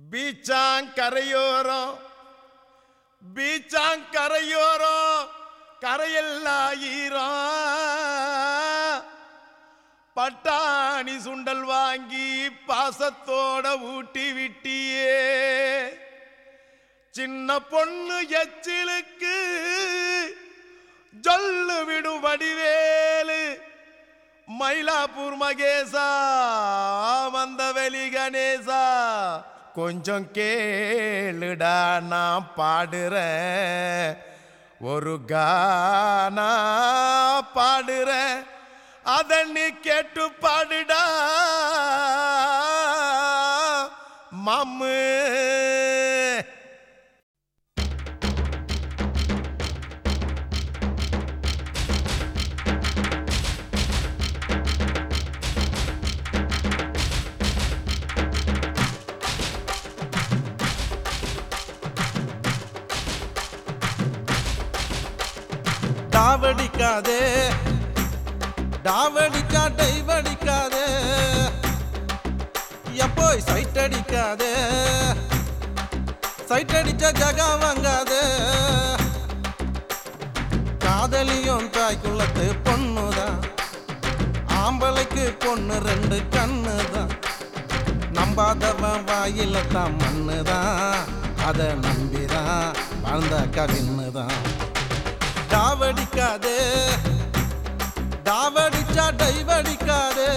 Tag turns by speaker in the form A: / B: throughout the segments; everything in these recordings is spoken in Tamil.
A: பீச்சாங்கரையோரம் பீச்சாங்கரையோரம் கரையெல்லாம் ஈரம் பட்டாணி சுண்டல் வாங்கி பாசத்தோட ஊட்டி விட்டியே சின்ன பொண்ணு எச்சிலுக்கு ஜொல்லு விடும் வடிவேலு மயிலாப்பூர் மகேசா வந்தவெளி கணேசா கொஞ்சம் கேளுடா நான் பாடுறேன் ஒரு கானா பாடுறேன் அத நீ கேட்டு பாடுடா மாமு
B: டாவடிக்காதே டாவடிக்கா டைவடிக்காதே எப்போய் சைட் அடிக்காதே சைட் அடிச்ச ஜகா வாங்காதே காதலியும் தாய்க்குள்ளத்து பொண்ணுதான் ஆம்பளைக்கு பொண்ணு ரெண்டு கண்ணுதான் நம்பாதவன் வாயில தான் மண்ணுதான் அதை நம்பிதான் வாழ்ந்த கவின்னுதான் டாவடிக்காதே டாவடிச்சா டைவடிக்காதே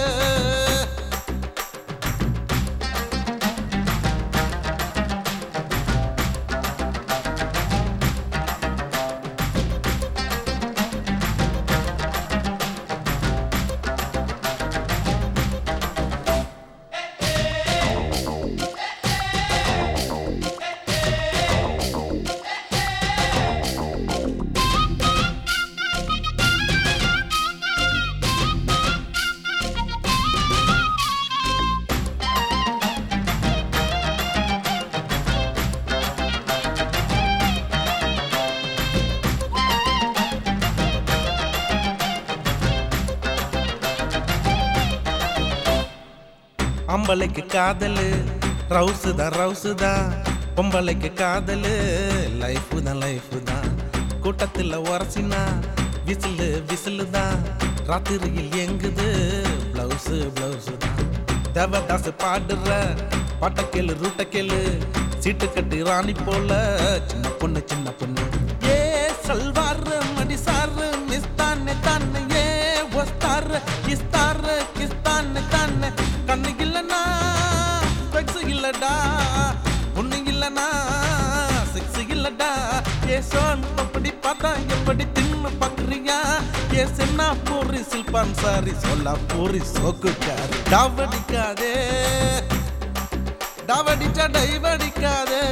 B: அம்பளைக்கு காதலு ரவுசு தான் ரவுசு தான் பொம்பளைக்கு காதலு லைஃபு தான் லைஃபு தான் கூட்டத்தில் உரசினா விசிலு விசிலு தான் ராத்திரியில் எங்குது பிளவுஸு பிளவுஸு தான் தேவதாசு பாடுற பாட்டக்கேளு ரூட்டக்கேளு சீட்டு கட்டி ராணி போல சின்ன பொண்ணு சின்ன பொண்ணு ஏ சல்வார் மடி சாரு மிஸ் தானே தானே ஏ ஒஸ்தார் கிஸ்தார் கிஸ்தானே தானே கண்ணு இல்லனா ஸ்பெக்ஸ் இல்லடா பொண்ணு இல்லனா செக்ஸ் இல்லடா ஏ சோன் அப்படி பார்த்தா எப்படி தின்னு பாக்குறியா ஏ சென்னா பூரி சில்பான் சாரி சொல்ல பூரி சோக்குக்காரு டாவடிக்காதே டாவடிச்சா டைவடிக்காதே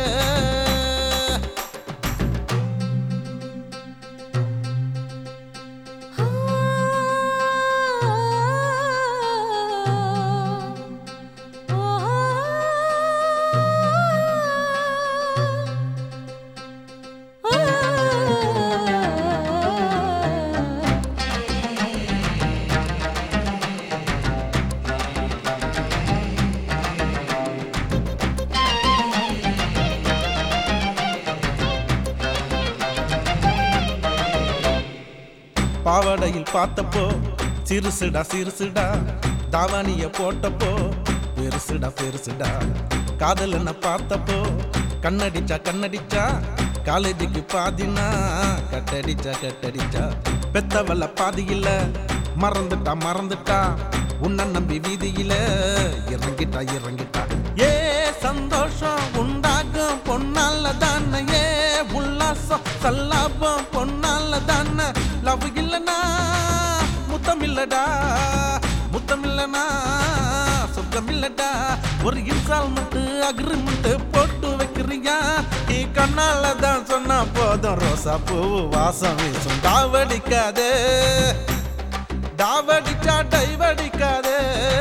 B: பாவாடையில் பார்த்தப்போ சிறுசுடா சிறுசுடா தாவாணிய போட்டப்போ பெருசுடா பெருசுடா காதல் என்ன பார்த்தப்போ கண்ணடிச்சா கண்ணடிச்சா காலேஜுக்கு பாதினா கட்டடிச்சா கட்டடிச்சா பெத்தவல்ல பாதியில மறந்துட்டா மறந்துட்டா உன்னை நம்பி வீதியில இறங்கிட்டா இறங்கிட்டா ஏ சந்தோஷம் உண்டாகும் பொன்னால தானே ஏ உல்லாசம் சல்லாபம் பொன்னால தானே லவ் இல்லனா முத்தம் இல்லடா முத்தம் இல்லனா சுத்தம் இல்லடா ஒரு இன்ஸ்டால்மெண்ட் அக்ரிமெண்ட் போட்டு வைக்கிறியா நீ கண்ணால தான் சொன்னா போதும் ரோசா பூ வாசம் வீசும் டாவடிக்காதே டாவடிச்சா டைவடிக்காதே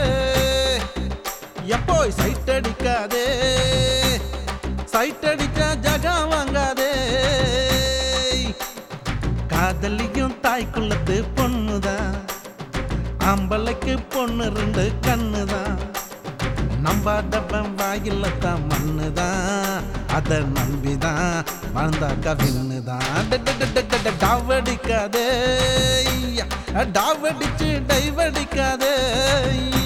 B: எப்போ சைட் அடிக்காதே சைட் அடிச்சா ஜகா வாங்காதே காதலியும் தாய்க்குள்ளத்து பொண்ணுதான் ஆம்பளைக்கு பொண்ணு ரெண்டு கண்ணுதான் நம்பாதவன் வாயில தான் மண்ணுதான் அத நம்பிதான் வாழ்ந்தாக்கா விண்ணுதான் டாவடிக்காதே டாவடிச்சு டைவடிக்காதே